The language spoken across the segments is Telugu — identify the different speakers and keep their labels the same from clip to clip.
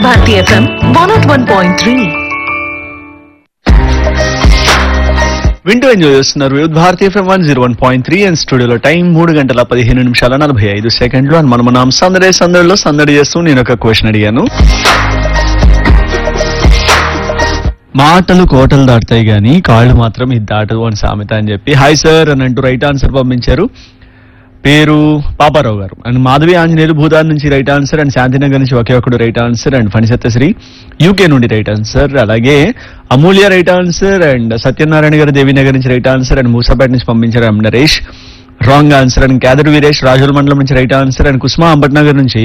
Speaker 1: Bharati FM one not one point three
Speaker 2: వింటూ ఎంజాయ్ చేస్తున్నారు వివిధ భారతీయ FM one zero one point three and స్టూడియోలో టైం మూడు గంటల పదిహేను నిమిషాల నలభై ఐదు సెకండ్లు అని మనం మనం సందడి సందడిలో సందడి చేస్తూ నేను ఒక క్వశ్చన్ అడిగాను మాటలు కోటలు దాటుతాయి గాని కాళ్ళు మాత్రం ఇది దాటదు అని సామెత అని చెప్పి హాయ్ సార్ అని అంటూ రైట్ ఆన్సర్ పంపించారు పేరు పాపారావు గారు అండ్ మాధవి ఆంజనేయులు భూదాన్ నుంచి రైట్ ఆన్సర్ అండ్ శాంతినగర్ నుంచి ఒకే ఒకడు right answer and Phanisatyasri UK నుండి రైట్ ఆన్సర్ అలాగే Amulya right answer and Satyanarayana గారు దేవీనగర్ నుంచి రైట్ ఆన్సర్ అండ్ మూసాపేట నుంచి పంపించారు M Naresh wrong answer and Kyadar Veeresh రాజుల మండలం నుంచి right answer and Kusma Ambatnagar నుంచి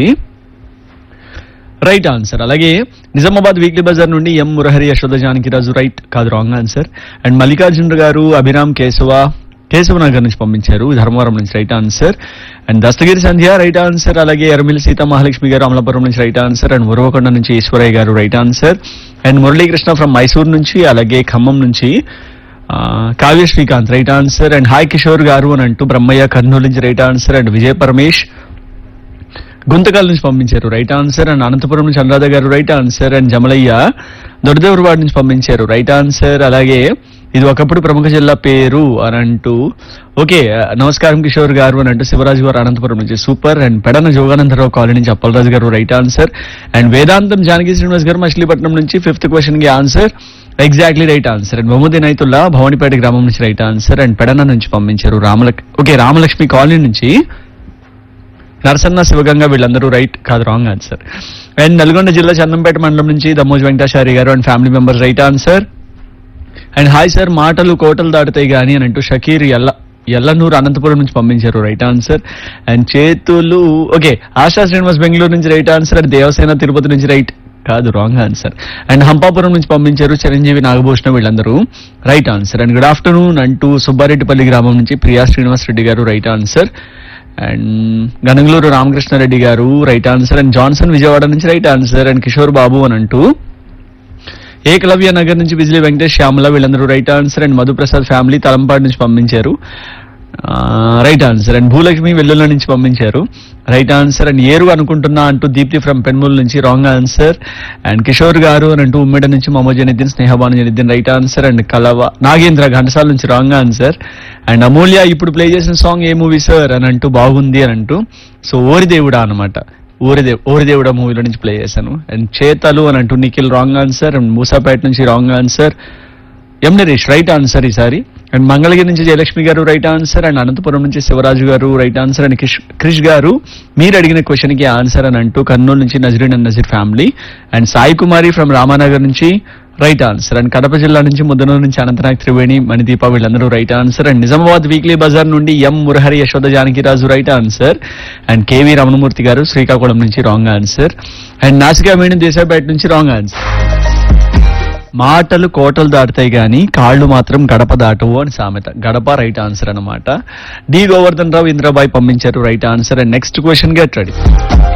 Speaker 2: రైట్ ఆన్సర్ అలాగే నిజామాబాద్ వీక్లీ బజార్ నుండి ఎం మురహరి యశోద జానకిరాజు రైట్ కాదు రాంగ్ ఆన్సర్ అండ్ మల్లికార్జున గారు అభిరామ్ కేశవ కేశవనగర్ నుంచి పంపించారు ధర్మవరం నుంచి right answer and Dastagiri Sandhya right answer అలాగే ఎర్మిల్ సీతా మహాలక్ష్మి గారు అమలాపురం నుంచి రైట్ ఆన్సర్ అండ్ ఉరవకొండ నుంచి ఈశ్వరయ్య గారు right answer and Muralikrishna from Mysore నుంచి అలాగే ఖమ్మం నుంచి ఆ, Kavya Srikanth right answer and hi Kishore గారు అని అంటూ బ్రహ్మయ్య కర్నూలు నుంచి right answer and Vijay Paramesh Guntakal నుంచి పంపించారు రైట్ ఆన్సర్ అండ్ అనంతపురం నుంచి అనురాధ గారు right answer and Jamalaiah Doddadevaravada నుంచి పంపించారు రైట్ ఆన్సర్ అలాగే ఇది ఒకప్పుడు ప్రముఖ జిల్లా పేరు అని అంటూ ఓకే నమస్కారం కిషోర్ గారు అని అంటూ శివరాజు గారు అనంతపురం నుంచి super and Pedana Joganandarao colony నుంచి అప్పలరాజు గారు రైట్ ఆన్సర్ అండ్ వేదాంతం జానకి శ్రీనివాస్ గారు మచిలీపట్నం నుంచి ఫిఫ్త్ క్వశ్చన్ కి answer exactly right answer and Mohammed Naitullah Bhavanipet గ్రామం నుంచి రైట్ ఆన్సర్ అండ్ పెడన నుంచి పంపించారు రామలక్ ఓకే రామలక్ష్మి కాలనీ నుంచి నరసన్న శివగంగ వీళ్ళందరూ రైట్ కాదు రాంగ్ ఆన్సర్ అండ్ నల్గొండ జిల్లా చందంపేట మండలం నుంచి దమ్మోజ్ వెంకటాచారి గారు and family members right answer and hi sir మాటలు కోటలు దాటుతాయి గాని అని అంటూ షకీర్ ఎల్ల ఎల్లనూరు అనంతపురం నుంచి పంపించారు రైట్ ఆన్సర్ అండ్ చేతులు ఓకే ఆశా శ్రీనివాస్ బెంగళూరు నుంచి right answer and Devasena Tirupati నుంచి రైట్ కాదు రాంగ్ ఆన్సర్ అండ్ హంపాపురం నుంచి పంపించారు చిరంజీవి నాగభూషణ వీళ్ళందరూ right answer and good afternoon అంటూ సుబ్బారెడ్డిపల్లి గ్రామం నుంచి ప్రియా శ్రీనివాస్ రెడ్డి గారు right answer and Ganangaluru Ramakrishnareddy గారు right answer and Johnson Vijayawada నుంచి right answer and Kishore Babu అని అంటూ ఏకలవ్య నగర్ నుంచి బిజిలీ వెంకటేష్ శ్యామల వీళ్ళందరూ right answer and Madhuprasad family Talampadu నుంచి పంపించారు right answer and Bhulakshmi Vellula నుంచి పంపించారు రైట్ ఆన్సర్ అండ్ ఏరు అనుకుంటున్నా అంటూ దీప్తి ఫ్రమ్ పెన్మూల్ నుంచి రాంగ్ ఆన్సర్ అండ్ కిషోర్ గారు అని అంటూ ఉమ్మెడ నుంచి Mamoj Janiddin Snehabanu Janiddin right answer and Kalava Nagendra Ghantasala నుంచి రాంగ్ ఆన్సర్ అండ్ అమూల్య ఇప్పుడు ప్లే చేసిన సాంగ్ ఏ మూవీ సార్ అని అంటూ బాగుంది అని అంటూ సో ఓరి దేవుడా అనమాట ఓరిదేవ్ ఓరిదేవుడ మూవీలో నుంచి ప్లే చేశాను అండ్ చేతలు అని అంటూ Nikhil wrong answer and Moosapet నుంచి wrong answer M Naresh right answer ఈసారి అండ్ మంగళగిరి నుంచి జయలక్ష్మి గారు రైట్ ఆన్సర్ అండ్ అనంతపురం నుంచి శివరాజు గారు right answer and Krish Krish గారు మీరు అడిగిన క్వశ్చన్ కి ఆన్సర్ అని అంటూ కర్నూలు నుంచి Nazreen and Nazeer family and Sai Kumari from Ramanagar నుంచి రైట్ ఆన్సర్ అండ్ కడప జిల్లా నుంచి ముద్దనూరు నుంచి అనంతనాగ్ త్రివేణి మణిదీప వీళ్ళందరూ right answer and Nizamabad weekly bazaar నుండి M Murahari Yashoda Janakiraju right answer and KV Ramanamurthy గారు శ్రీకాకుళం నుంచి రాంగ్ ఆన్సర్ అండ్ నాసికా వేణు దేశాపేట నుంచి రాంగ్ ఆన్సర్ మాటలు కోటలు దాటుతాయి గాని కాళ్ళు మాత్రం గడప దాటవు అని సామెత గడప రైట్ ఆన్సర్ అన్నమాట డి గోవర్ధన్ రావు ఇంద్రబాయ్ పంపించారు right answer and next question get ready